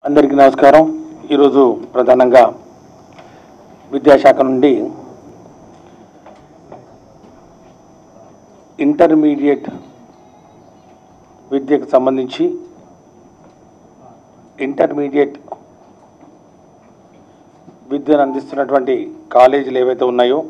అందరికీ నమస్కారం ఈరోజు ప్రధానంగా విద్యాశాఖ నుండి ఇంటర్మీడియట్ విద్యకు సంబంధించి ఇంటర్మీడియట్ విద్యను అందిస్తున్నటువంటి కాలేజీలు ఏవైతే ఉన్నాయో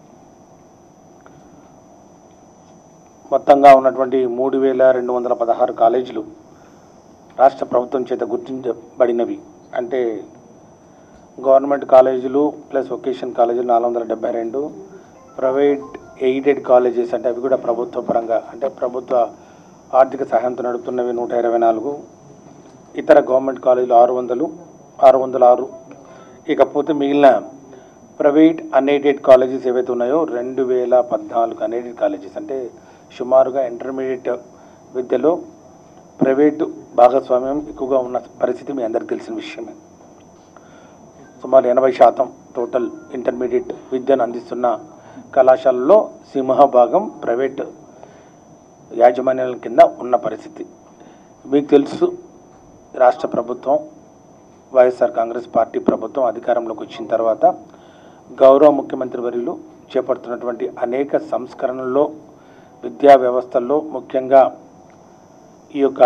మొత్తంగా ఉన్నటువంటి మూడు వేల రెండు వందల పదహారు కాలేజీలు రాష్ట్ర ప్రభుత్వం చేత గుర్తించబడినవి అంటే గవర్నమెంట్ కాలేజీలు ప్లస్ వొకేషన్ కాలేజీలు నాలుగు వందల డెబ్బై రెండు ప్రైవేట్ ఎయిడెడ్ కాలేజెస్ అంటే అవి కూడా ప్రభుత్వ పరంగా అంటే ప్రభుత్వ ఆర్థిక సహాయంతో నడుపుతున్నవి నూట ఇరవై నాలుగు ఇతర గవర్నమెంట్ కాలేజీలు ఆరు వందలు ఆరు వందల ఆరు ఇకపోతే మిగిలిన ప్రైవేట్ అన్ఎయిడెడ్ కాలేజెస్ ఏవైతే ఉన్నాయో రెండు వేల పద్నాలుగు అన్ఎయిడెడ్ కాలేజెస్ అంటే సుమారుగా ఇంటర్మీడియట్ విద్యలో ప్రైవేటు భాగస్వామ్యం ఎక్కువగా ఉన్న పరిస్థితి మీ అందరికీ తెలిసిన విషయమే సుమారు ఎనభై శాతం టోటల్ ఇంటర్మీడియట్ విద్యను అందిస్తున్న కళాశాలల్లో సింహభాగం ప్రైవేట్ యాజమాన్యాల కింద ఉన్న పరిస్థితి మీకు తెలుసు రాష్ట్ర ప్రభుత్వం వైఎస్ఆర్ కాంగ్రెస్ పార్టీ ప్రభుత్వం అధికారంలోకి వచ్చిన తర్వాత గౌరవ ముఖ్యమంత్రి వర్యులు చేపడుతున్నటువంటి అనేక సంస్కరణల్లో విద్యా వ్యవస్థల్లో ముఖ్యంగా ఈ యొక్క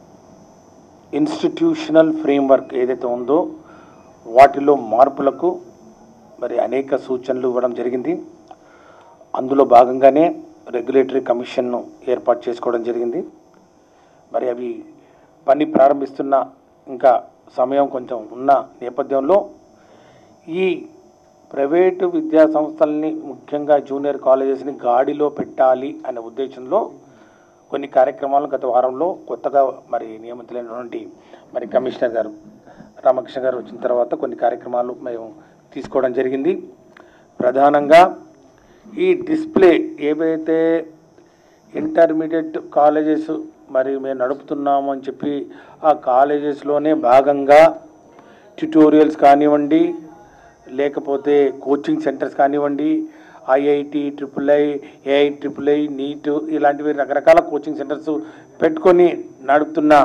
ఇన్స్టిట్యూషనల్ ఫ్రేమ్వర్క్ ఏదైతే ఉందో వాటిలో మార్పులకు మరి అనేక సూచనలు ఇవ్వడం జరిగింది అందులో భాగంగానే రెగ్యులేటరీ కమిషన్ను ఏర్పాటు చేసుకోవడం జరిగింది మరి అవి పని ప్రారంభిస్తున్న ఇంకా సమయం కొంచెం ఉన్న నేపథ్యంలో ఈ ప్రైవేటు విద్యా సంస్థల్ని ముఖ్యంగా జూనియర్ కాలేజెస్ని గాడిలో పెట్టాలి అనే ఉద్దేశంలో కొన్ని కార్యక్రమాలు గత వారంలో కొత్తగా మరి నియమితులైనటువంటి మరి కమిషనర్ గారు రామకృష్ణ గారు వచ్చిన తర్వాత కొన్ని కార్యక్రమాలు మేము తీసుకోవడం జరిగింది ప్రధానంగా ఈ డిస్ప్లే ఏవైతే ఇంటర్మీడియట్ కాలేజెస్ మరి మేము నడుపుతున్నాము అని చెప్పి ఆ కాలేజెస్లోనే భాగంగా ట్యుటోరియల్స్ కానివ్వండి లేకపోతే కోచింగ్ సెంటర్స్ కానివ్వండి IIT triple I AI triple I NEET ఇలాంటివి రకరకాల కోచింగ్ సెంటర్స్ పెట్టుకొని నడుపుతున్న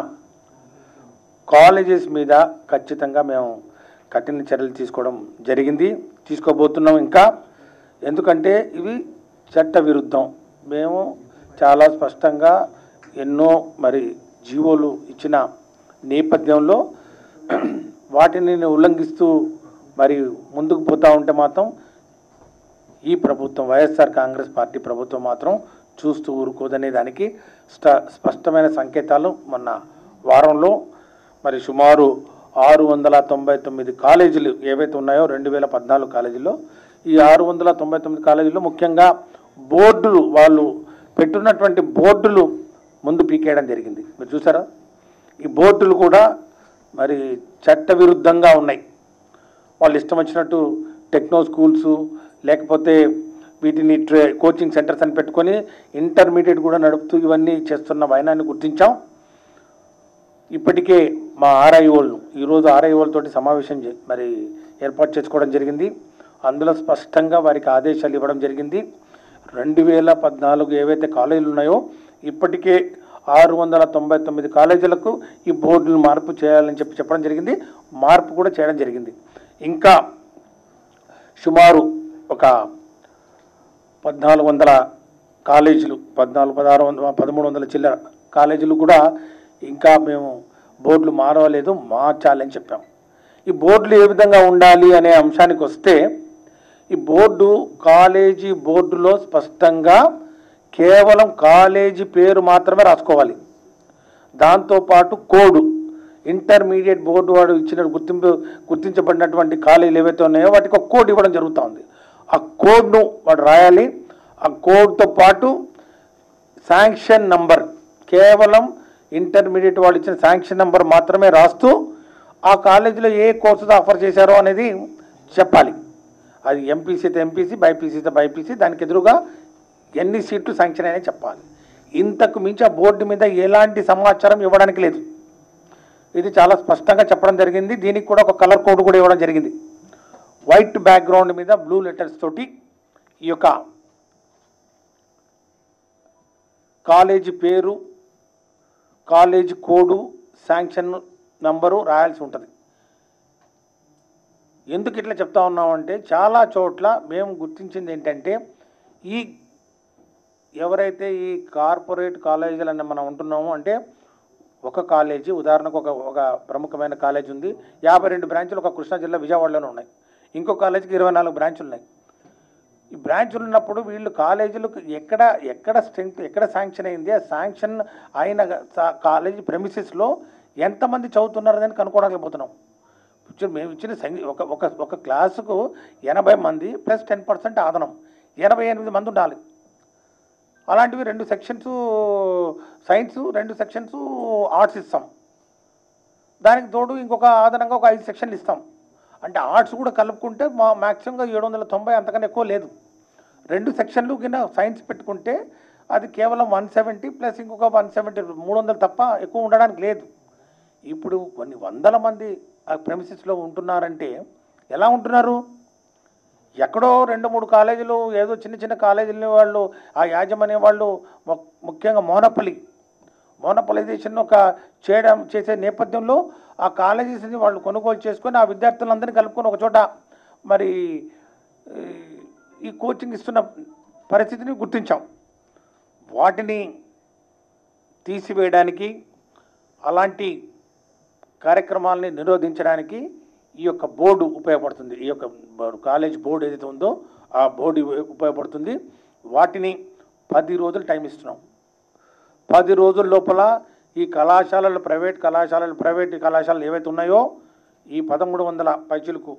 కాలేజెస్ మీద ఖచ్చితంగా మేము కఠిన చర్యలు తీసుకోవడం జరిగింది తీసుకోబోతున్నాం ఇంకా ఎందుకంటే ఇవి చట్ట విరుద్ధం మేము చాలా స్పష్టంగా ఎన్నో మరి జీవోలు ఇచ్చిన నేపథ్యంలో వాటిని ఉల్లంఘిస్తూ మరి ముందుకు పోతూ ఉంటే మాత్రం ఈ ప్రభుత్వం వైఎస్ఆర్ కాంగ్రెస్ పార్టీ ప్రభుత్వం మాత్రం చూస్తూ ఊరుకోదనే దానికి స్ట స్పష్టమైన సంకేతాలు మొన్న వారంలో మరి సుమారు ఆరు వందల తొంభై తొమ్మిది కాలేజీలు ఏవైతే ఉన్నాయో రెండు వేల పద్నాలుగు కాలేజీల్లో ఈ ఆరు వందల తొంభై తొమ్మిది కాలేజీల్లో ముఖ్యంగా బోర్డులు వాళ్ళు పెట్టున్నటువంటి బోర్డులు ముందు పీకేయడం జరిగింది మీరు చూసారా ఈ బోర్డులు కూడా మరి చట్ట విరుద్ధంగా ఉన్నాయి వాళ్ళు ఇష్టం వచ్చినట్టు టెక్నో స్కూల్స్ లేకపోతే వీటిని ట్రే కోచింగ్ సెంటర్స్ అని పెట్టుకొని ఇంటర్మీడియట్ కూడా నడుపుతూ ఇవన్నీ చేస్తున్న వైనాన్ని గుర్తించాం ఇప్పటికే మా ఆర్ఐఓలు ఈరోజు ఆర్ఐఓలతోటి సమావేశం చే- మరి ఏర్పాటు చేసుకోవడం జరిగింది అందులో స్పష్టంగా వారికి ఆదేశాలు ఇవ్వడం జరిగింది రెండు వేల పద్నాలుగు ఏవైతే కాలేజీలు ఉన్నాయో ఇప్పటికే ఆరు వందల తొంభై తొమ్మిది కాలేజీలకు ఈ బోర్డులు మార్పు చేయాలని చెప్పి చెప్పడం జరిగింది మార్పు కూడా చేయడం జరిగింది ఇంకా సుమారు ఒక పద్నాలుగు వందల కాలేజీలు పద్నాలుగు పదహారు వందల పదమూడు వందల చిల్లర కాలేజీలు కూడా ఇంకా మేము బోర్డులు మారవలేదు మార్చాలని చెప్పాం ఈ బోర్డులు ఏ విధంగా ఉండాలి అనే అంశానికి వస్తే ఈ బోర్డు కాలేజీ బోర్డులో స్పష్టంగా కేవలం కాలేజీ పేరు మాత్రమే రాసుకోవాలి దాంతోపాటు కోడ్ ఇంటర్మీడియట్ బోర్డు వాడు ఇచ్చిన గుర్తింపు గుర్తించబడినటువంటి కాలేజీలు ఏవైతే ఉన్నాయో వాటికి ఒక కోడ్ ఇవ్వడం జరుగుతూ ఉంది ఆ కోడ్ను వాడు రాయాలి ఆ కోడ్తో పాటు శాంక్షన్ నంబర్ కేవలం ఇంటర్మీడియట్ వాళ్ళు ఇచ్చిన శాంక్షన్ నంబర్ మాత్రమే రాస్తూ ఆ కాలేజీలో ఏ కోర్సులు ఆఫర్ చేశారో అనేది చెప్పాలి అది ఎంపీసీ అయితే ఎంపీసీ బైపీసీ అయితే బైపీసీ దానికి ఎదురుగా ఎన్ని సీట్లు శాంక్షన్ అయినా చెప్పాలి ఇంతకు మించి ఆ బోర్డు మీద ఎలాంటి సమాచారం ఇవ్వడానికి లేదు ఇది చాలా స్పష్టంగా చెప్పడం జరిగింది దీనికి కూడా ఒక కలర్ కోడ్ కూడా ఇవ్వడం జరిగింది వైట్ బ్యాక్గ్రౌండ్ మీద బ్లూ లెటర్స్ తోటి ఈ యొక్క కాలేజీ పేరు కాలేజీ కోడు శాంక్షన్ నంబరు రాయాల్సి ఉంటుంది ఎందుకు ఇట్లా చెప్తా ఉన్నామంటే చాలా చోట్ల మేము గుర్తించింది ఏంటంటే ఈ ఎవరైతే ఈ కార్పొరేట్ కాలేజీలు అని మనం ఉంటున్నామో అంటే ఒక కాలేజీ ఉదాహరణకు ఒక ఒక ప్రముఖమైన కాలేజీ ఉంది యాభై రెండు బ్రాంచులు ఒక కృష్ణా జిల్లా విజయవాడలోనే ఉన్నాయి ఇంకో కాలేజీకి ఇరవై నాలుగు బ్రాంచులు ఉన్నాయి ఈ బ్రాంచులు ఉన్నప్పుడు వీళ్ళు కాలేజీలకు ఎక్కడ ఎక్కడ స్ట్రెంగ్త్ ఎక్కడ శాంక్షన్ అయింది ఆ శాంక్షన్ అయిన సా- కాలేజీ ప్రెమిసెస్లో ఎంతమంది చదువుతున్నారు అని కనుక్కోవడానికి ఇచ్చిన మేము ఇచ్చిన సంఖ్య ఒక ఒక ఒక క్లాసుకు ఎనభై మంది ప్లస్ టెన్ పర్సెంట్ ఆదనం ఎనభై ఎనిమిది మంది ఉండాలి అలాంటివి రెండు సెక్షన్స్ సైన్స్ రెండు సెక్షన్స్ ఆర్ట్స్ ఇస్తాం దానికి తోడు ఇంకొక ఆదనంగా ఒక ఐదు సెక్షన్లు ఇస్తాం అంటే ఆర్ట్స్ కూడా కలుపుకుంటే మా మ్యాక్సిమంగా ఏడు వందల తొంభై అంతకన్నా ఎక్కువ లేదు రెండు సెక్షన్లు కింద సైన్స్ పెట్టుకుంటే అది కేవలం వన్ సెవెంటీ ప్లస్ ఇంకొక వన్ సెవెంటీ మూడు వందలు తప్ప ఎక్కువ ఉండడానికి లేదు ఇప్పుడు కొన్ని వందల మంది ఆ ప్రెమిసెస్లో ఉంటున్నారంటే ఎలా ఉంటున్నారు ఎక్కడో రెండు మూడు కాలేజీలు ఏదో చిన్న చిన్న కాలేజీలని వాళ్ళు ఆ యాజమాన్య వాళ్ళు ము- ముఖ్యంగా మోనపల్లి మోనపలైజేషన్ ఒక చేయడం చేసే నేపథ్యంలో ఆ కాలేజెస్ని వాళ్ళు కొనుగోలు చేసుకొని ఆ విద్యార్థులందరినీ కలుపుకొని ఒక చోట మరి ఈ- ఈ కోచింగ్ ఇస్తున్న పరిస్థితిని గుర్తించాం వాటిని తీసివేయడానికి అలాంటి కార్యక్రమాలని నిరోధించడానికి ఈ యొక్క బోర్డు ఉపయోగపడుతుంది ఈ యొక్క బ- కాలేజ్ బోర్డు ఏదైతే ఉందో ఆ బోర్డు ఉపయోగపడుతుంది వాటిని పది రోజులు టైం ఇస్తున్నాం పది రోజుల లోపల ఈ కళాశాలలు ప్రైవేట్ కళాశాలలు ప్రైవేట్ కళాశాలలు ఏవైతే ఉన్నాయో ఈ పదమూడు వందల పైచులకు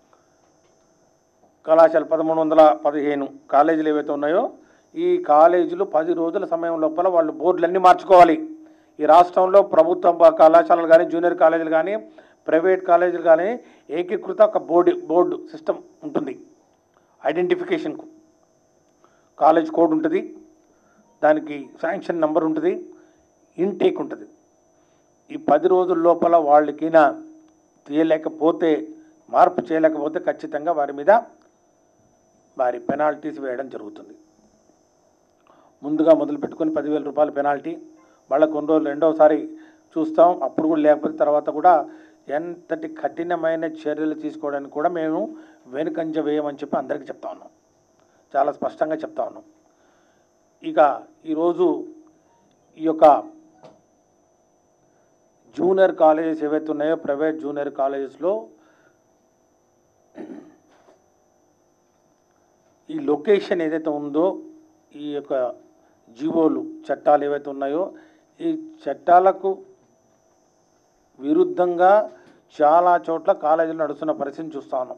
కళాశాల పదమూడు వందల పదిహేను కాలేజీలు ఏవైతే ఉన్నాయో ఈ కాలేజీలు పది రోజుల సమయం లోపల వాళ్ళు బోర్డులన్నీ మార్చుకోవాలి ఈ రాష్ట్రంలో ప్రభుత్వ ప- కళాశాలలు కానీ జూనియర్ కాలేజీలు కానీ ప్రైవేట్ కాలేజీలు కానీ ఏకీకృత ఒక బోర్డు బోర్డు సిస్టమ్ ఉంటుంది ఐడెంటిఫికేషన్కు కాలేజ్ కోడ్ ఉంటుంది దానికి శాంక్షన్ నెంబర్ ఉంటుంది ఇంటేక్ ఉంటుంది ఈ పది రోజుల లోపల వాళ్ళకినా తీయలేకపోతే మార్పు చేయలేకపోతే ఖచ్చితంగా వారి మీద వారి పెనాల్టీస్ వేయడం జరుగుతుంది ముందుగా మొదలు పెట్టుకొని పదివేల రూపాయల పెనాల్టీ మళ్ళీ కొన్ని రోజులు రెండోసారి చూస్తాం అప్పుడు కూడా లేకపోతే తర్వాత కూడా ఎంతటి కఠినమైన చర్యలు తీసుకోవడానికి కూడా మేము వెనుకంజ వేయమని చెప్పి అందరికీ చెప్తా ఉన్నాం చాలా స్పష్టంగా చెప్తా ఉన్నాం ఇక ఈరోజు ఈ యొక్క జూనియర్ కాలేజెస్ ఏవైతే ఉన్నాయో ప్రైవేట్ జూనియర్ కాలేజెస్లో ఈ లొకేషన్ ఏదైతే ఉందో ఈ యొక్క జీవోలు చట్టాలు ఏవైతే ఉన్నాయో ఈ చట్టాలకు విరుద్ధంగా చాలా చోట్ల కాలేజీలు నడుస్తున్న పరిస్థితిని చూస్తా ఉన్నాం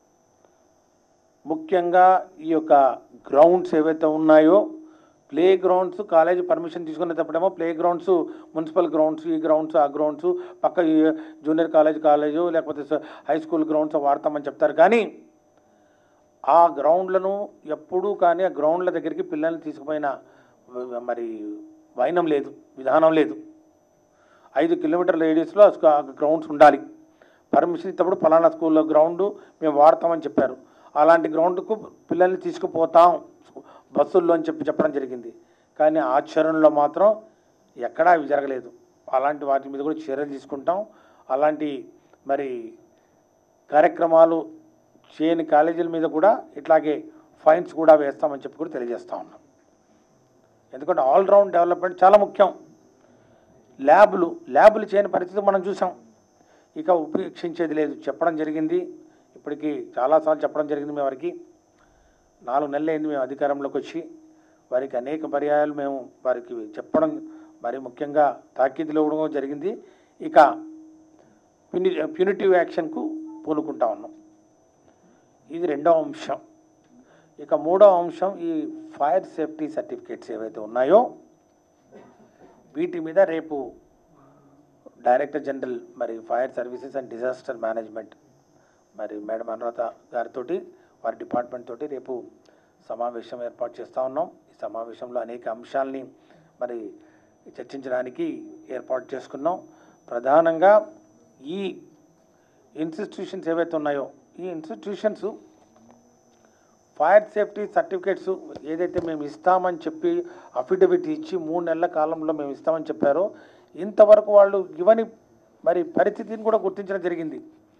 ముఖ్యంగా ఈ యొక్క గ్రౌండ్స్ ఏవైతే ఉన్నాయో ప్లే గ్రౌండ్స్ కాలేజీ పర్మిషన్ తీసుకునేటప్పుడేమో ప్లే గ్రౌండ్స్ మున్సిపల్ గ్రౌండ్స్ ఈ గ్రౌండ్స్ ఆ గ్రౌండ్స్ పక్క ఈ జూనియర్ కాలేజ్ కాలేజు లేకపోతే స- హై స్కూల్ గ్రౌండ్స్ వాడతామని చెప్తారు కానీ ఆ గ్రౌండ్లను ఎప్పుడూ కానీ ఆ గ్రౌండ్ల దగ్గరికి పిల్లల్ని తీసుకుపోయిన వ- మరి వైనం లేదు విధానం లేదు ఐదు కిలోమీటర్ల రేడియస్లో ఆ గ్రౌండ్స్ ఉండాలి పర్మిషన్ ఇచ్చినప్పుడు ఫలానా స్కూల్లో గ్రౌండ్ మేము వాడతామని చెప్పారు అలాంటి గ్రౌండ్కు పిల్లల్ని తీసుకుపోతాం బస్సుల్లో అని చెప్పి చెప్పడం జరిగింది కానీ ఆచరణలో మాత్రం ఎక్కడా అవి జరగలేదు అలాంటి వాటి మీద కూడా చర్యలు తీసుకుంటాం అలాంటి మరి కార్యక్రమాలు చేయని కాలేజీల మీద కూడా ఇట్లాగే ఫైన్స్ కూడా వేస్తామని చెప్పి కూడా తెలియజేస్తా ఉన్నాం ఎందుకంటే ఆల్రౌండ్ డెవలప్మెంట్ చాలా ముఖ్యం ల్యాబులు ల్యాబులు చేయని పరిస్థితి మనం చూసాం ఇక ఉపేక్షించేది లేదు చెప్పడం జరిగింది ఇప్పటికీ చాలాసార్లు చెప్పడం జరిగింది మేము వారికి నాలుగు నెలలు అయింది మేము అధికారంలోకి వచ్చి వారికి అనేక పర్యాయాలు మేము వారికి చెప్పడం మరి ముఖ్యంగా తాకీదులు ఇవ్వడం జరిగింది ఇక ప్యూని ప్యూనిటివ్ యాక్షన్కు పూనుకుంటా ఉన్నాం ఇది రెండవ అంశం ఇక మూడవ అంశం ఈ ఫైర్ సేఫ్టీ సర్టిఫికేట్స్ ఏవైతే ఉన్నాయో వీటి మీద రేపు డైరెక్టర్ జనరల్ మరి fire services and disaster management మరి మేడం అనురాధ గారితో వారి డిపార్ట్మెంట్ తోటి రేపు సమావేశం ఏర్పాటు చేస్తూ ఉన్నాం ఈ సమావేశంలో అనేక అంశాలని మరి చర్చించడానికి ఏర్పాటు చేసుకున్నాం ప్రధానంగా ఈ ఇన్స్టిట్యూషన్స్ ఏవైతే ఉన్నాయో ఈ ఇన్స్టిట్యూషన్స్ ఫైర్ సేఫ్టీ సర్టిఫికేట్స్ ఏదైతే మేము ఇస్తామని చెప్పి అఫిడవిట్ ఇచ్చి మూడు నెలల కాలంలో మేము ఇస్తామని చెప్పారో ఇంతవరకు వాళ్ళు ఇవ్వని మరి పరిస్థితిని కూడా గుర్తించడం జరిగింది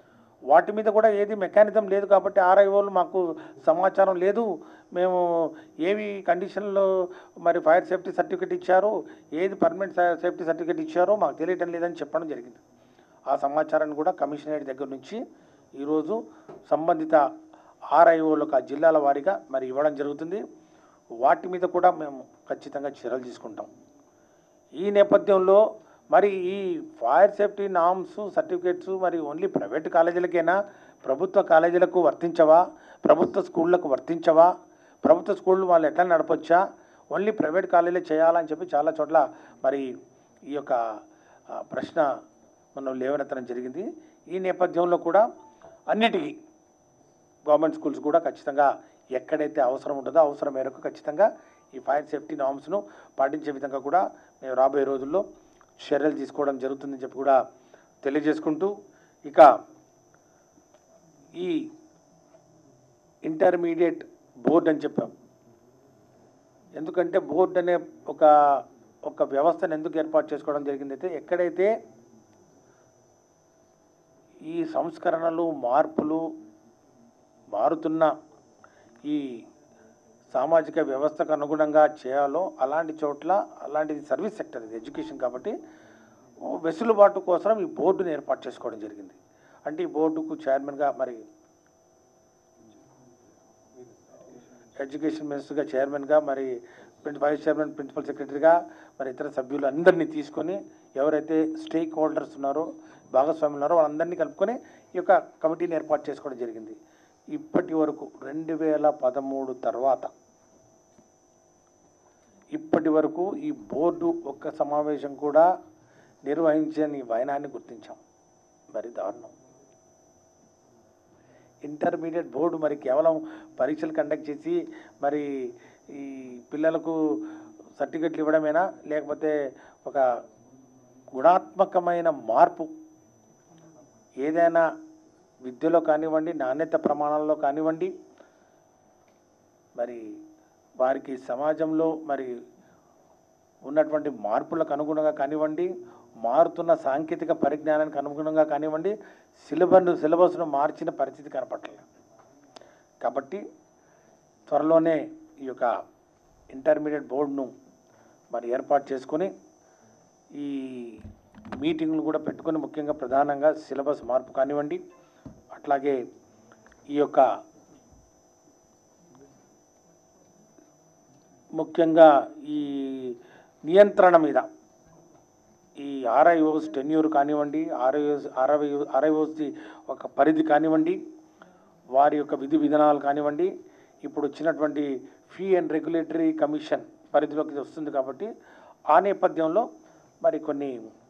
వాటి మీద కూడా ఏది మెకానిజం లేదు కాబట్టి ఆర్ఐఓలు మాకు సమాచారం లేదు మేము ఏవి కండిషన్లో మరి ఫైర్ సేఫ్టీ సర్టిఫికేట్ ఇచ్చారో ఏది పర్మనెంట్ సేఫ్టీ సర్టిఫికేట్ ఇచ్చారో మాకు తెలియటం లేదని చెప్పడం జరిగింది ఆ సమాచారాన్ని కూడా కమిషనరేట్ దగ్గర నుంచి ఈరోజు సంబంధిత ఆర్ఐఓలకు ఆ జిల్లాల వారీగా మరి ఇవ్వడం జరుగుతుంది వాటి మీద కూడా మేము ఖచ్చితంగా చర్యలు తీసుకుంటాం ఈ నేపథ్యంలో మరి ఈ ఫైర్ సేఫ్టీ నామ్స్ సర్టిఫికేట్స్ మరి ఓన్లీ ప్రైవేట్ కాలేజీలకేనా ప్రభుత్వ కాలేజీలకు వర్తించవా ప్రభుత్వ స్కూళ్ళకు వర్తించవా ప్రభుత్వ స్కూళ్ళు వాళ్ళు ఎట్లా నడపొచ్చా ఓన్లీ ప్రైవేట్ కాలేజీలే చేయాలని చెప్పి చాలా చోట్ల మరి ఈ యొక్క ఆ, ప్రశ్న మనం లేవనెత్తడం జరిగింది ఈ నేపథ్యంలో కూడా అన్నిటికీ గవర్నమెంట్ స్కూల్స్ కూడా ఖచ్చితంగా ఎక్కడైతే అవసరం ఉంటుందో అవసరం మేరకు ఖచ్చితంగా ఈ ఫైర్ సేఫ్టీ నామ్స్ను పాటించే విధంగా కూడా మేము రాబోయే రోజుల్లో చర్యలు తీసుకోవడం జరుగుతుందని చెప్పి కూడా తెలియజేసుకుంటూ ఇక ఈ ఇంటర్మీడియట్ బోర్డు అని చెప్పాం ఎందుకంటే బోర్డు అనే ఒక ఒక వ్యవస్థను ఎందుకు ఏర్పాటు చేసుకోవడం జరిగిందైతే ఎక్కడైతే ఈ సంస్కరణలు మార్పులు మారుతున్న ఈ సామాజిక వ్యవస్థకు అనుగుణంగా చేయాలో అలాంటి చోట్ల అలాంటిది సర్వీస్ సెక్టర్ ఇది ఎడ్యుకేషన్ కాబట్టి ఓ వెసులుబాటు కోసం ఈ బోర్డుని ఏర్పాటు చేసుకోవడం జరిగింది అంటే ఈ బోర్డుకు చైర్మన్గా మరి ఎడ్యుకేషన్ మినిస్టర్గా చైర్మన్గా మరి ప్రిన్- వైస్ చైర్మన్ ప్రిన్సిపల్ సెక్రటరీగా మరి ఇతర సభ్యులు అందరినీ తీసుకొని ఎవరైతే స్టేక్ హోల్డర్స్ ఉన్నారో భాగస్వాములు ఉన్నారో వాళ్ళందరినీ కలుపుకొని ఈ యొక్క కమిటీని ఏర్పాటు చేసుకోవడం జరిగింది ఇప్పటి వరకు రెండు వేల పదమూడు తర్వాత ఇప్పటి వరకు ఈ బోర్డు ఒక్క సమావేశం కూడా నిర్వహించని వైనాన్ని గుర్తించాం మరి దారుణం ఇంటర్మీడియట్ బోర్డు మరి కేవలం పరీక్షలు కండక్ట్ చేసి మరి ఈ పిల్లలకు సర్టిఫికెట్లు ఇవ్వడమేనా లేకపోతే ఒక గుణాత్మకమైన మార్పు ఏదైనా విద్యలో కానివ్వండి నాణ్యత ప్రమాణాల్లో కానివ్వండి మరి వారికి సమాజంలో మరి ఉన్నటువంటి మార్పులకు అనుగుణంగా కానివ్వండి మారుతున్న సాంకేతిక పరిజ్ఞానానికి అనుగుణంగా కానివ్వండి సిలబస్ సిలబస్ను మార్చిన పరిస్థితి కనపట్లేదు కాబట్టి త్వరలోనే ఈ యొక్క ఇంటర్మీడియట్ బోర్డును మరి ఏర్పాటు చేసుకొని ఈ మీటింగ్లు కూడా పెట్టుకొని ముఖ్యంగా ప్రధానంగా సిలబస్ మార్పు కానివ్వండి అట్లాగే ఈ యొక్క ముఖ్యంగా ఈ నియంత్రణ మీద ఈ ఆర్ఐఓస్ టెన్యూర్ కానివ్వండి ఆర్ఐఓస్ ఆర్ఐ ఆర్ఐఓస్ది ఒక పరిధి కానివ్వండి వారి యొక్క విధి విధానాలు కానివ్వండి ఇప్పుడు వచ్చినటువంటి ఫీ అండ్ రెగ్యులేటరీ కమిషన్ పరిధిలోకి ఇది వస్తుంది కాబట్టి ఆ నేపథ్యంలో మరి కొన్ని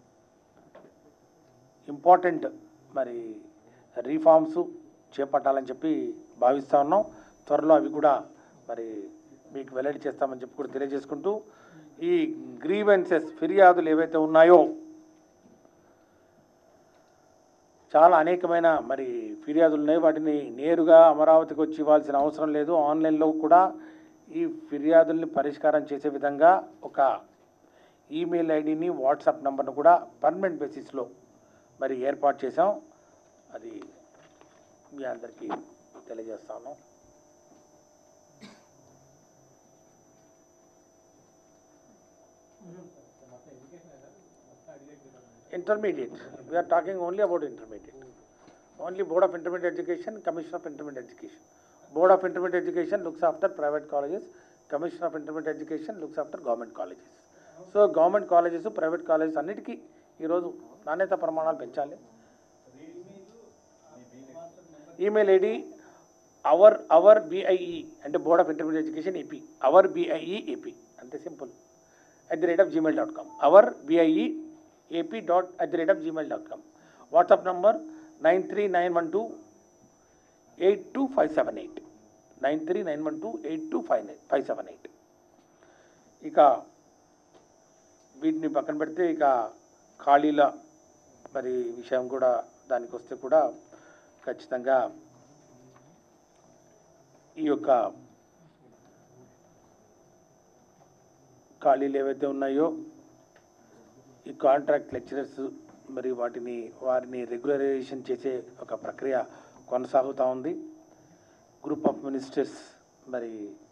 ఇంపార్టెంట్ మరి రీఫార్మ్స్ చేపట్టాలని చెప్పి భావిస్తా ఉన్నాం త్వరలో అవి కూడా మరి మీకు వెల్లడి చేస్తామని చెప్పి కూడా తెలియజేసుకుంటూ ఈ గ్రీవెన్సెస్ ఫిర్యాదులు ఏవైతే ఉన్నాయో చాలా అనేకమైన మరి ఫిర్యాదులు ఉన్నాయి వాటిని నేరుగా అమరావతికి వచ్చి ఇవ్వాల్సిన అవసరం లేదు ఆన్లైన్లో కూడా ఈ ఫిర్యాదుల్ని పరిష్కారం చేసే విధంగా ఒక ఈమెయిల్ ఐడిని వాట్సాప్ నంబర్ను కూడా పర్మనెంట్ బేసిస్లో మరి ఏర్పాటు చేసాం అది మీ అందరికీ తెలియజేస్తాను intermediate we are talking only about intermediate only board of intermediate education commission of intermediate education board of intermediate education looks after private colleges commission of intermediate education looks after government colleges సో government colleges private colleges అన్నిటికీ ఈరోజు నాణ్యత ప్రమాణాలు పెంచాలి email ID our our BIE అంటే board of intermediate education AP our BIE AP అంతే simple at the rate of Gmail dot com our BIE AP dot at the rate of Gmail dot com WhatsApp number nine three nine one two eight two five seven eight nine three nine one two eight two five nine five seven eight ఇక వీటిని పక్కన పెడితే ఇక ఖాళీల మరి విషయం కూడా దానికి వస్తే కూడా ఖచ్చితంగా ఈ యొక్క ఖాళీలు ఏవైతే ఉన్నాయో ఈ కాంట్రాక్ట్ లెక్చరర్స్ మరి వాటిని వారిని రెగ్యులరైజేషన్ చేసే ఒక ప్రక్రియ కొనసాగుతూ ఉంది గ్రూప్ ఆఫ్ మినిస్టర్స్ మరి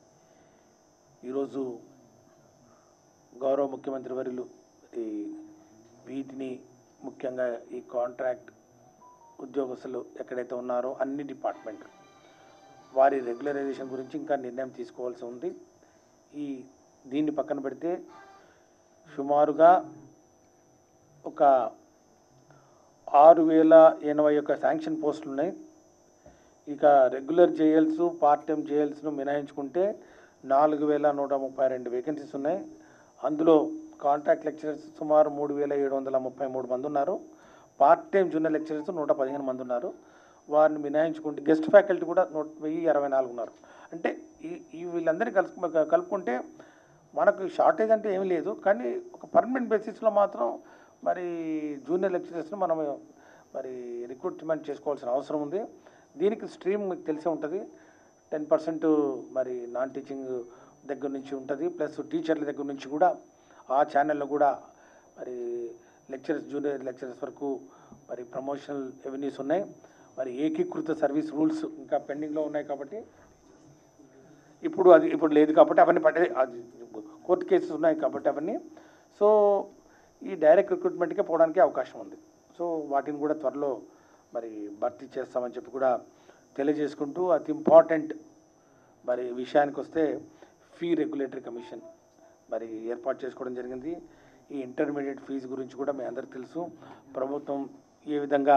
ఈరోజు గౌరవ ముఖ్యమంత్రి వర్యులు మరి వీటిని ముఖ్యంగా ఈ కాంట్రాక్ట్ ఉద్యోగస్తులు ఎక్కడైతే ఉన్నారో అన్ని డిపార్ట్మెంట్ వారి రెగ్యులరైజేషన్ గురించి ఇంకా నిర్ణయం తీసుకోవాల్సి ఉంది ఈ దీన్ని పక్కన పెడితే సుమారుగా ఒక ఆరు వేల ఎనభై ఒక్క శాంక్షన్ పోస్టులు ఉన్నాయి ఇక రెగ్యులర్ జేఎల్స్ పార్ట్ టైం జేఎల్స్ను మినహాయించుకుంటే నాలుగు వేల నూట ముప్పై రెండు వేకెన్సీస్ ఉన్నాయి అందులో కాంట్రాక్ట్ లెక్చరర్స్ సుమారు మూడు వేల ఏడు వందల ముప్పై మూడు మంది ఉన్నారు పార్ట్ టైం జూనియర్ లెక్చరర్స్ నూట పదిహేను మంది ఉన్నారు వారిని మినహాయించుకుంటే గెస్ట్ ఫ్యాకల్టీ కూడా నూట వెయ్యి అరవై నాలుగు ఉన్నారు అంటే ఈ ఈ వీళ్ళందరినీ కలుపు కలుపుకుంటే మనకు షార్టేజ్ అంటే ఏమీ లేదు కానీ ఒక పర్మనెంట్ బేసిస్లో మాత్రం మరి జూనియర్ లెక్చరర్స్ని మనం మరి రిక్రూట్మెంట్ చేసుకోవాల్సిన అవసరం ఉంది దీనికి స్ట్రీమ్ మీకు తెలిసే ఉంటుంది టెన్ పర్సెంట్ మరి నాన్ టీచింగ్ దగ్గర నుంచి ఉంటుంది ప్లస్ టీచర్ల దగ్గర నుంచి కూడా ఆ ఛానల్లో కూడా మరి లెక్చరర్స్ జూనియర్ లెక్చరర్స్ వరకు మరి ప్రమోషనల్ రెవెన్యూస్ ఉన్నాయి మరి ఏకీకృత సర్వీస్ రూల్స్ ఇంకా పెండింగ్లో ఉన్నాయి కాబట్టి ఇప్పుడు అది ఇప్పుడు లేదు కాబట్టి అవన్నీ పట్టే అది కోర్టు కేసెస్ ఉన్నాయి కాబట్టి అవన్నీ సో ఈ డైరెక్ట్ రిక్రూట్మెంట్కే పోవడానికి అవకాశం ఉంది సో వాటిని కూడా త్వరలో మరి భర్తీ చేస్తామని చెప్పి కూడా తెలియజేసుకుంటూ అతి ఇంపార్టెంట్ మరి విషయానికి వస్తే ఫీ రెగ్యులేటరీ కమిషన్ మరి ఏర్పాటు చేసుకోవడం జరిగింది ఈ ఇంటర్మీడియట్ ఫీజు గురించి కూడా మీ అందరికీ తెలుసు ప్రభుత్వం ఏ విధంగా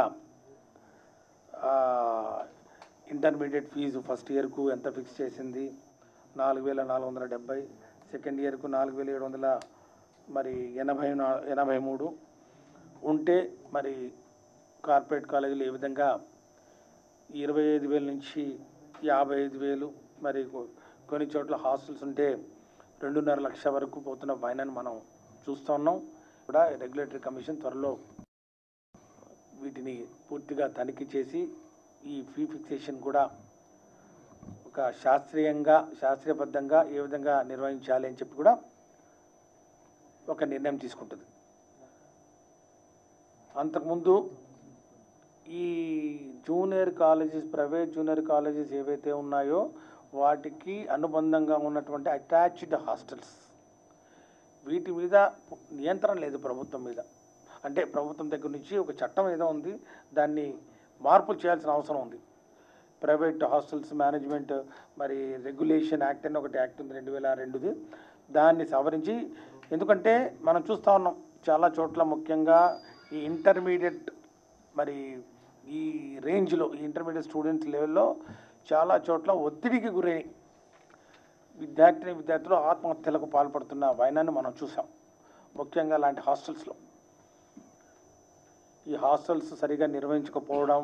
ఇంటర్మీడియట్ ఫీజు ఫస్ట్ ఇయర్కు ఎంత ఫిక్స్ చేసింది నాలుగు వేల నాలుగు వందల డెబ్బై సెకండ్ ఇయర్కు నాలుగు వేల ఏడు వందల మరి ఎనభై నా ఎనభై మూడు ఉంటే మరి కార్పొరేట్ కాలేజీలు ఏ విధంగా ఇరవై ఐదు వేల నుంచి యాభై ఐదు వేలు మరి కొ- కొన్ని చోట్ల హాస్టల్స్ ఉంటే రెండున్నర లక్ష వరకు పోతున్న వైనాన్ని మనం చూస్తూ ఉన్నాం కూడా రెగ్యులేటరీ కమిషన్ త్వరలో వీటిని పూర్తిగా తనిఖీ చేసి ఈ ఫీ ఫిక్సేషన్ కూడా ఒక శాస్త్రీయంగా శాస్త్రీయబద్ధంగా ఏ విధంగా నిర్వహించాలి అని చెప్పి కూడా ఒక నిర్ణయం తీసుకుంటుంది అంతకుముందు ఈ junior colleges private junior colleges ఏవైతే ఉన్నాయో వాటికి అనుబంధంగా ఉన్నటువంటి అటాచ్డ్ హాస్టల్స్ వీటి మీద నియంత్రణ లేదు ప్రభుత్వం మీద అంటే ప్రభుత్వం దగ్గర నుంచి ఒక చట్టం ఏదో ఉంది దాన్ని మార్పులు చేయాల్సిన అవసరం ఉంది ప్రైవేట్ హాస్టల్స్ మేనేజ్మెంట్ మరి రెగ్యులేషన్ యాక్ట్ అని ఒకటి యాక్ట్ ఉంది రెండు వేల రెండుది దాన్ని సవరించి ఎందుకంటే మనం చూస్తూ ఉన్నాం చాలా చోట్ల ముఖ్యంగా ఈ ఇంటర్మీడియట్ మరి ఈ రేంజ్లో ఈ ఇంటర్మీడియట్ స్టూడెంట్స్ లెవెల్లో చాలా చోట్ల ఒత్తిడికి గురై విద్యార్థిని విద్యార్థులు ఆత్మహత్యలకు పాల్పడుతున్న వైనాన్ని మనం చూసాం ముఖ్యంగా లాంటి హాస్టల్స్లో ఈ హాస్టల్స్ సరిగా నిర్వహించకపోవడం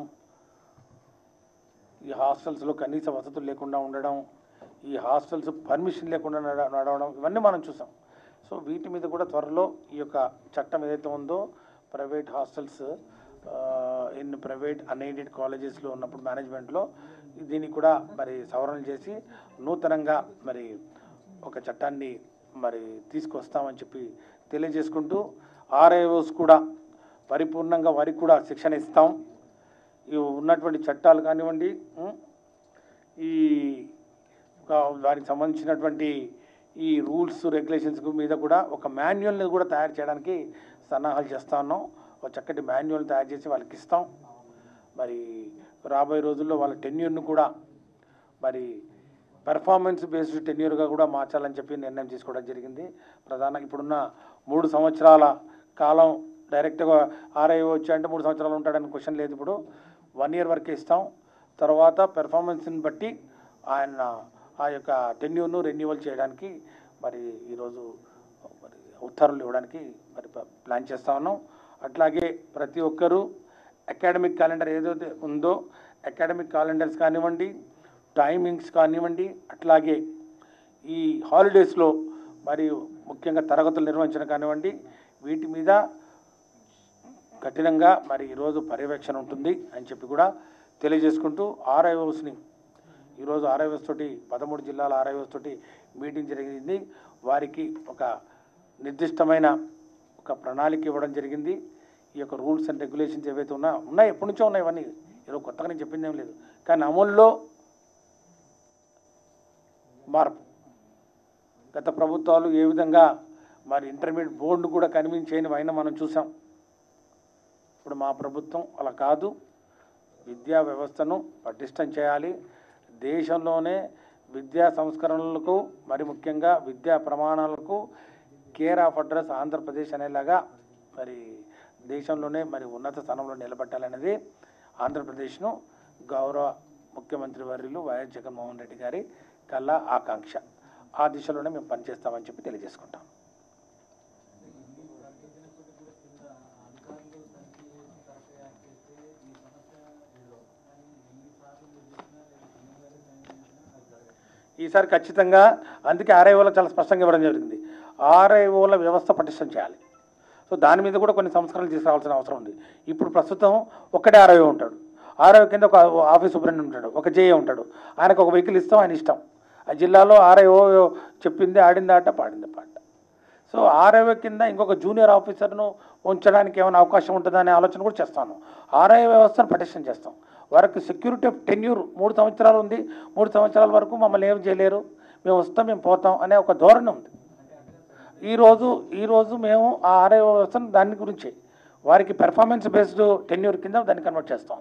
ఈ హాస్టల్స్లో కనీస వసతులు లేకుండా ఉండడం ఈ హాస్టల్స్ పర్మిషన్ లేకుండా నడ నడవడం ఇవన్నీ మనం చూసాం సో వీటి మీద కూడా త్వరలో ఈ యొక్క చట్టం ఏదైతే ఉందో private hostels in private unaided కాలేజెస్లో ఉన్నప్పుడు మేనేజ్మెంట్లో దీనికి కూడా మరి సవరణ చేసి నూతనంగా మరి ఒక చట్టాన్ని మరి తీసుకొస్తామని చెప్పి తెలియజేసుకుంటూ ఆర్ఐఓస్ కూడా పరిపూర్ణంగా వారికి కూడా శిక్షణ ఇస్తాం ఈ ఉన్నటువంటి చట్టాలు కానివ్వండి ఉం, ఈ ఒక దానికి సంబంధించినటువంటి ఈ రూల్స్ రెగ్యులేషన్స్ మీద కూడా ఒక మాన్యువల్ని కూడా తయారు చేయడానికి సన్నాహాలు చేస్తా ఉన్నాం ఒక చక్కటి మాన్యువల్ తయారు చేసి వాళ్ళకి ఇస్తాం మరి రాబోయే రోజుల్లో వాళ్ళ టెన్యూర్ను కూడా మరి పెర్ఫార్మెన్స్ బేస్డ్ టెన్యూర్గా కూడా మార్చాలని చెప్పి నిర్ణయం తీసుకోవడం జరిగింది ప్రధానంగా ఇప్పుడున్న మూడు సంవత్సరాల కాలం డైరెక్ట్గా ఆర్ఐఓ వచ్చాయంటే మూడు సంవత్సరాలు ఉంటాడని క్వశ్చన్ లేదు ఇప్పుడు వన్ ఇయర్ వరకే ఇస్తాం తర్వాత పెర్ఫార్మెన్స్ని బట్టి ఆయన ఆ యొక్క టెన్యూర్ను రెన్యువల్ చేయడానికి మరి ఈరోజు మరి ఉత్తర్వులు ఇవ్వడానికి మరి ప- ప్లాన్ చేస్తా ఉన్నాం అట్లాగే ప్రతి ఒక్కరూ అకాడమిక్ క్యాలెండర్ ఏదైతే ఉందో అకాడమిక్ క్యాలెండర్స్ కానివ్వండి టైమింగ్స్ కానివ్వండి అట్లాగే ఈ హాలిడేస్లో మరి ముఖ్యంగా తరగతులు నిర్వహించడం కానివ్వండి వీటి మీద కఠినంగా మరి ఈరోజు పర్యవేక్షణ ఉంటుంది అని చెప్పి కూడా తెలియజేసుకుంటూ ఆర్ఐఓస్ని ఈరోజు ఆర్ఐఓస్ తోటి పదమూడు జిల్లాల ఆర్ఐఓస్ తోటి మీటింగ్ జరిగింది వారికి ఒక నిర్దిష్టమైన ఒక ప్రణాళిక ఇవ్వడం జరిగింది ఈ యొక్క రూల్స్ అండ్ రెగ్యులేషన్స్ ఏవైతే ఉన్నా ఉన్నాయి ఎప్పటి నుంచో ఉన్నాయి ఇవన్నీ ఏదో కొత్తగా నేను చెప్పింది ఏం లేదు కానీ అమల్లో మార్పు గత ప్రభుత్వాలు ఏ విధంగా మరి ఇంటర్మీడియట్ బోర్డు కూడా కనిపించేయని అయినా మనం చూసాం ఇప్పుడు మా ప్రభుత్వం అలా కాదు విద్యా వ్యవస్థను పటిష్టం చేయాలి దేశంలోనే విద్యా సంస్కరణలకు మరి ముఖ్యంగా విద్యా ప్రమాణాలకు కేర్ ఆఫ్ అడ్రస్ ఆంధ్రప్రదేశ్ అనేలాగా మరి దేశంలోనే మరి ఉన్నత స్థానంలో నిలబెట్టాలనేది ఆంధ్రప్రదేశ్ను గౌరవ ముఖ్యమంత్రి వర్యులు వైఎస్ జగన్మోహన్ రెడ్డి గారి కళ ఆకాంక్ష ఆ దిశలోనే మేము పనిచేస్తామని చెప్పి తెలియజేసుకుంటాం ఈసారి ఖచ్చితంగా అందుకే ఆర్ఐఓలో చాలా స్పష్టంగా ఇవ్వడం జరిగింది ఆర్ఐఓల వ్యవస్థ పటిష్టం చేయాలి సో దాని మీద కూడా కొన్ని సంస్కరణలు తీసుకురావాల్సిన అవసరం ఉంది ఇప్పుడు ప్రస్తుతం ఒక్కడే ఆర్ఐఓ ఉంటాడు ఆర్ఐఓ కింద ఒక ఆఫీస్ సూపరింటెండెంట్ ఉంటాడు ఒక జేఏ ఉంటాడు ఆయనకు ఒక వెహికల్ ఇస్తాం ఆయన ఇష్టం ఆ జిల్లాలో ఆర్ఐఓ చెప్పింది ఆడింది ఆట పాడింది పాట సో ఆర్ఐఓ కింద ఇంకొక జూనియర్ ఆఫీసర్ను ఉంచడానికి ఏమైనా అవకాశం ఉంటుందా అనే ఆలోచన కూడా చేస్తాను ఆర్ఐఓ వ్యవస్థను పటిష్టం చేస్తాం వారికి సెక్యూరిటీ ఆఫ్ టెన్యూర్ మూడు సంవత్సరాలు ఉంది మూడు సంవత్సరాల వరకు మమ్మల్ని ఏం చేయలేరు మేము వస్తాం మేము పోతాం అనే ఒక ధోరణి ఉంది ఈరోజు ఈరోజు మేము ఆ ఆర్ఐఓ వ్యవస్థను దాని గురించి వారికి పెర్ఫార్మెన్స్ బేస్డ్ టెన్యూర్ కింద దాన్ని కన్వర్ట్ చేస్తాం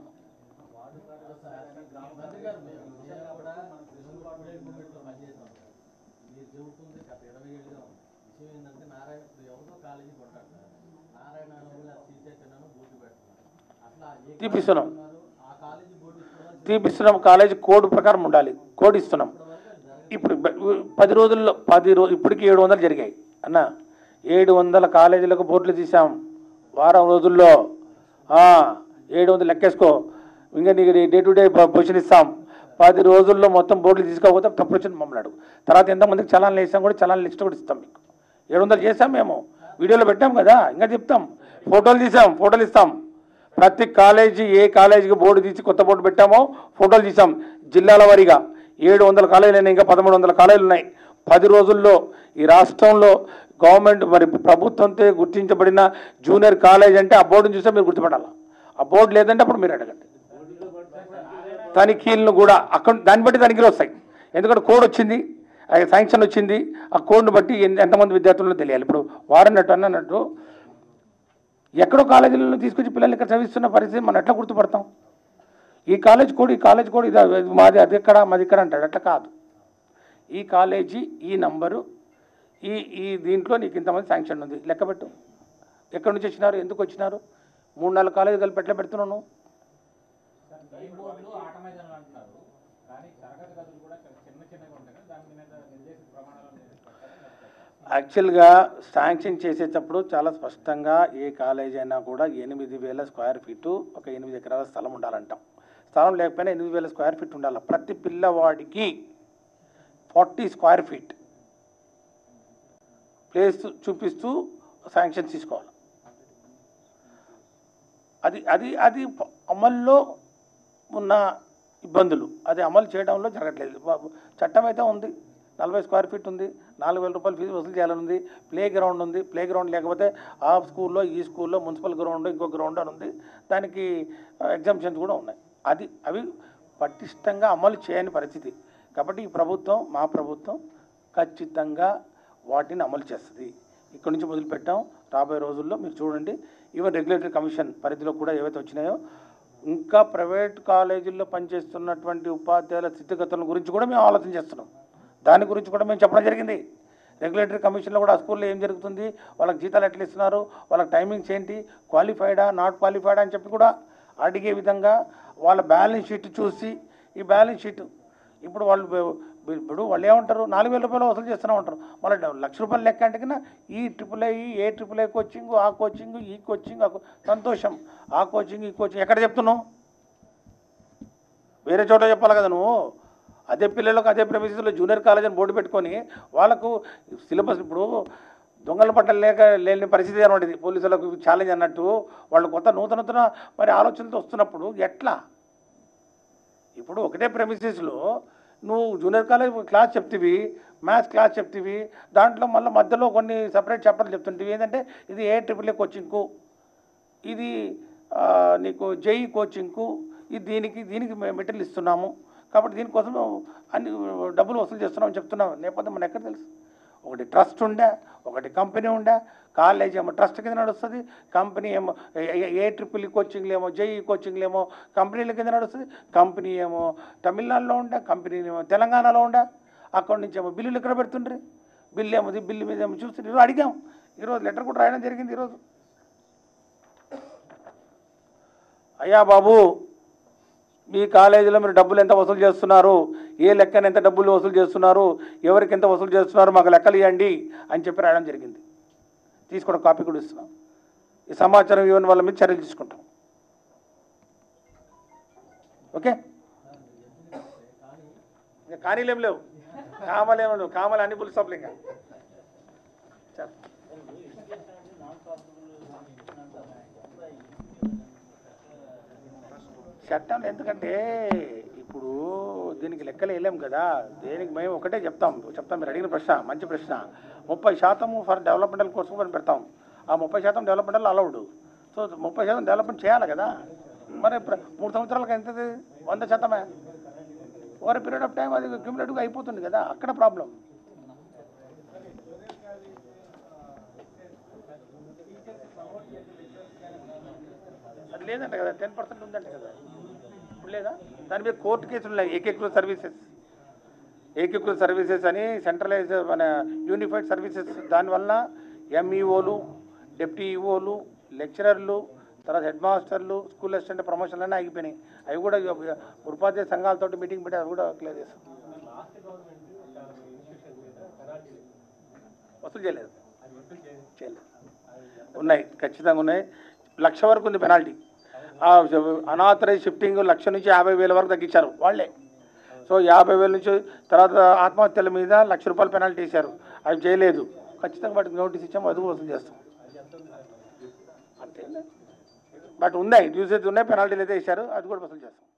మీరు చెబుతుంది గత ఇరవై ఏళ్ళుగా ఉంది విషయం ఏంటంటే నారాయణ ఇప్పుడు ఎవరితో కాలేజీ కొట్టాడు నారాయణ అనుగులు శ్రీ చైతన్యను బోర్డు పెడుతున్నారు అట్లా ఏ తీపిస్తున్నాం. కాలేజీ ఉన్నారు, ఆ కాలేజీ బోర్డు ఇస్తున్నారు తీపిస్తున్నాం కాలేజ్ కోడ్ ప్రకారం ఉండాలి కోడ్ ఇస్తున్నాం ఇప్పుడు బ- పది రోజుల్లో పది రోజు ఇప్పటికి ఏడు వందలు జరిగాయి అన్న ఏడు వందల కాలేజీలకు బోర్డులు తీసాం వారం రోజుల్లో ఆ, ఏడు వందలు లెక్కేసుకో ఇంకా నీకు డే టు డే పొజిషన్ ఇస్తాం పది రోజుల్లో మొత్తం బోర్డులు తీసుకోకపోతే తప్పుడు వచ్చింది మమ్మల్ని అడుగు తర్వాత ఎంతమందికి చలాన్లు వేసాం కూడా చలాన్ లిస్ట్ కూడా ఇస్తాం మీకు ఏడు వందలు చేసాం మేము వీడియోలో పెట్టాం కదా ఇంకా చెప్తాం ఫోటోలు తీసాం ఫోటోలు ఇస్తాం ప్రతి కాలేజీ ఏ కాలేజీకి బోర్డు తీసి కొత్త బోర్డు పెట్టామో ఫోటోలు తీసాం జిల్లాల వారీగా ఏడు వందల కాలేజీలు అయినాయి ఇంకా పదమూడు వందల కాలేజీలు ఉన్నాయి పది రోజుల్లో ఈ రాష్ట్రంలో గవర్నమెంట్ మరి ప్రభుత్వంతో గుర్తించబడిన జూనియర్ కాలేజ్ అంటే ఆ బోర్డుని చూస్తే మీరు గుర్తుపడాలి ఆ బోర్డు లేదంటే అప్పుడు మీరు అడగండి తనిఖీలను కూడా అక్కడ దాన్ని బట్టి తనిఖీలు వస్తాయి ఎందుకంటే కోడ్ వచ్చింది ఆ శాంక్షన్ వచ్చింది ఆ కోడ్ని బట్టి ఎన్ని- ఎంతమంది విద్యార్థులను తెలియాలి ఇప్పుడు వారన్నట్టు అన్నట్టు ఎక్కడో కాలేజీలలో తీసుకొచ్చి పిల్లల్ని ఇక్కడ చదివిస్తున్న పరిస్థితి మనం ఎట్లా గుర్తుపడతాం ఈ కాలేజ్ కోడ్ ఈ కాలేజ్ కోడ్ ఇది ఇది మాది అది ఎక్కడ మాది ఇక్కడ అంటాడు అట్లా కాదు ఈ కాలేజీ ఈ నంబరు ఈ ఈ దీంట్లో నీకు ఇంతమంది శాంక్షన్ ఉంది లెక్క పెట్టు ఎక్కడి నుంచి వచ్చినారు ఎందుకు వచ్చినారు మూడు నాలుగు కాలేజీ కలిపి ఎట్లా పెడుతున్నావు నువ్వు? మెయిన్ బోర్డులు ఆటమైజన్లు అంటున్నారు కానీ తరగతి గదులు కూడా చిన్న చిన్నగా ఉంటాయి కదా దాని మీద నిర్దేశిత ప్రమాణాలు పెట్టారు యాక్చువల్గా శాంక్షన్ చేసేటప్పుడు చాలా స్పష్టంగా ఏ కాలేజ్ అయినా కూడా ఎనిమిది వేల స్క్వేర్ ఫీటు ఒక ఎనిమిది ఎకరాల స్థలం ఉండాలంటాం స్థలం లేకపోయినా ఎనిమిది వేల స్క్వేర్ ఫీట్ ఉండాలి ప్రతి పిల్లవాడికి ఫార్టీ స్క్వేర్ ఫీట్ ప్లేస్ చూపిస్తూ శాంక్షన్ తీసుకోవాలి అది అది అది ప- అమల్లో ఉన్న ఇబ్బందులు అది అమలు చేయడంలో జరగట్లేదు బ- చట్టం అయితే ఉంది నలభై స్క్వేర్ ఫీట్ ఉంది నాలుగు వేల రూపాయలు ఫీజు వసూలు చేయాలని ఉంది ప్లే గ్రౌండ్ ఉంది ప్లే గ్రౌండ్ లేకపోతే ఆ స్కూల్లో ఈ స్కూల్లో మున్సిపల్ గ్రౌండ్ ఇంకో గ్రౌండ్ అని ఉంది దానికి ఎగ్జామ్షన్స్ కూడా ఉన్నాయి అది అవి పటిష్టంగా అమలు చేయని పరిస్థితి కాబట్టి ఈ ప్రభుత్వం మా ప్రభుత్వం ఖచ్చితంగా వాటిని అమలు చేస్తుంది ఇక్కడి నుంచి మొదలుపెట్టాం రాబోయే రోజుల్లో మీరు చూడండి ఈవెన్ రెగ్యులేటరీ కమిషన్ పరిధిలో కూడా ఏవైతే వచ్చినాయో ఇంకా ప్రైవేట్ కాలేజీల్లో పనిచేస్తున్నటువంటి ఉపాధ్యాయుల స్థితిగతుల గురించి కూడా మేము ఆలోచన చేస్తున్నాం దాని గురించి కూడా మేము చెప్పడం జరిగింది రెగ్యులేటరీ కమిషన్లో కూడా ఆ స్కూల్లో ఏం జరుగుతుంది వాళ్ళకి జీతాలు ఎట్లా ఇస్తున్నారు వాళ్ళకి టైమింగ్స్ ఏంటి క్వాలిఫైడా నాట్ క్వాలిఫైడా అని చెప్పి కూడా అడిగే విధంగా వాళ్ళ బ్యాలెన్స్ షీట్ చూసి ఈ బ్యాలెన్స్ షీట్ ఇప్పుడు వాళ్ళు బ- ఇప్పుడు వాళ్ళు ఏమంటారు నాలుగు వేల రూపాయలు వసూలు చేస్తూనే ఉంటారు మళ్ళీ లక్ష రూపాయలు లెక్క అంటే కన్నా ఈ ట్రిపుల్ ఐ ఏ ట్రిపుల్ ఐ కోచింగ్ ఆ కోచింగ్ ఈ కోచింగ్ ఆ కో- సంతోషం ఆ కోచింగ్ ఈ కోచింగ్ ఎక్కడ చెప్తున్నావు వేరే చోట చెప్పాలి కదా నువ్వు అదే పిల్లలకు అదే ప్రవేశంలో జూనియర్ కాలేజ్ అని బోర్డు పెట్టుకొని వాళ్ళకు సిలబస్ ఇప్పుడు దొంగల పట్ల లేక లేని పరిస్థితి అనమాట ఇది పోలీసులకు ఛాలెంజ్ అన్నట్టు వాళ్ళు కొత్త నూతన నూతన మరి ఆలోచనతో వస్తున్నప్పుడు ఎట్లా ఇప్పుడు ఒకటే ప్రెమిసెస్లో నువ్వు జూనియర్ కాలేజ్ క్లాస్ చెప్తివి మ్యాథ్స్ క్లాస్ చెప్తివి దాంట్లో మళ్ళీ మధ్యలో కొన్ని సపరేట్ చాప్టర్లు చెప్తుంటివి ఏంటంటే ఇది ఏ ట్రిపుల్ ఏ కోచింగ్కు ఇది ఆ, నీకు జేఈ కోచింగ్కు ఇది దీనికి దీనికి మేము మెటీరియల్ ఇస్తున్నాము కాబట్టి దీనికోసం అన్ని డబ్బులు వసూలు చేస్తున్నామని చెప్తున్నాం నేపథ్యం మన ఎక్కడ తెలుసు ఒకటి ట్రస్ట్ ఉండే ఒకటి కంపెనీ ఉండే కాలేజ్ ఏమో ట్రస్ట్ కింద నడుస్తుంది కంపెనీ ఏమో ఏ- ఏ ట్రిపుల్ కోచింగ్లు ఏమో జేఈ కోచింగ్లు ఏమో కంపెనీల కింద నడుస్తుంది కంపెనీ ఏమో తమిళనాడులో ఉండే కంపెనీ ఏమో తెలంగాణలో ఉండే అక్కడి నుంచి ఏమో బిల్లులు ఎక్కడ పెడుతుండ్రి బిల్లు ఏమో ఇది, బిల్లు మీద ఏమో చూసి ఈరోజు అడిగాం ఈరోజు లెటర్ కూడా రాయడం జరిగింది ఈరోజు అయ్యా బాబు మీ కాలేజీలో మీరు డబ్బులు ఎంత వసూలు చేస్తున్నారు ఏ లెక్కన ఎంత డబ్బులు వసూలు చేస్తున్నారు ఎవరికి ఎంత వసూలు చేస్తున్నారు మాకు లెక్కలు ఇవ్వండి అని చెప్పి రాయడం జరిగింది తీసుకోవడం కాపీ కూడా ఇస్తున్నాం ఈ సమాచారం ఇవ్వని వాళ్ళ మీద చర్యలు తీసుకుంటాం ఓకే ఇంకా కానీలు ఏం లేవు కామలు ఏం లేవు కామలు అన్ని పులి సప్లు ఇంకా చల్. చట్టం ఎందుకంటే ఇప్పుడు దీనికి లెక్కలు వేయలేం కదా దేనికి మేము ఒకటే చెప్తాం చెప్తాం మీరు అడిగిన ప్రశ్న మంచి ప్రశ్న ముప్పై శాతం ఫర్ డెవలప్మెంటల్ కోసం మనం పెడతాం ఆ ముప్పై శాతం డెవలప్మెంటల్ అలౌడ్ సో ముప్పై శాతం డెవలప్మెంట్ చేయాలి కదా మరి ప్ర- మూడు సంవత్సరాలకు ఎంతది వంద శాతమే ఓవర్ పీరియడ్ ఆఫ్ టైం అది క్యూములేటివ్గా అయిపోతుంది కదా అక్కడ ప్రాబ్లం అది లేదంట కదా టెన్ పర్సెంట్ ఉందంట కదా ఇప్పుడు లేదా దాని మీద కోర్టు కేసులు ఉన్నాయి ఏకీకృత సర్వీసెస్ ఏకీకృత సర్వీసెస్ అని సెంట్రలైజ్ మన యూనిఫైడ్ సర్వీసెస్ దానివల్ల ఎంఈఓలు డెప్యూటీ ఈఓలు లెక్చరర్లు తర్వాత హెడ్ మాస్టర్లు స్కూల్ అసిస్టెంట్ ప్రమోషన్లు అన్నీ ఆగిపోయినాయి అవి కూడా ఇక ఉపాధ్యాయ సంఘాలతో మీటింగ్ పెట్టి అవి కూడా క్లియర్ చేస్తాం వసూలు చేయలేదు చేయలేదు ఉన్నాయి ఖచ్చితంగా ఉన్నాయి లక్ష వరకు ఉంది పెనాల్టీ అనాథరైజ్ షిఫ్టింగ్ లక్ష నుంచి యాభై వేల వరకు తగ్గించారు వాళ్ళే సో యాభై వేల నుంచి తర్వాత ఆత్మహత్యల మీద లక్ష రూపాయలు పెనాల్టీ వేశారు అవి చేయలేదు ఖచ్చితంగా వాటికి నోటీస్ ఇచ్చాము అది కూడా వసూలు చేస్తాం అంతే బట్ ఉన్నాయి యూసేజ్ ఉన్నాయి పెనాల్టీలు అయితే వేశారు అది కూడా వసూలు చేస్తాం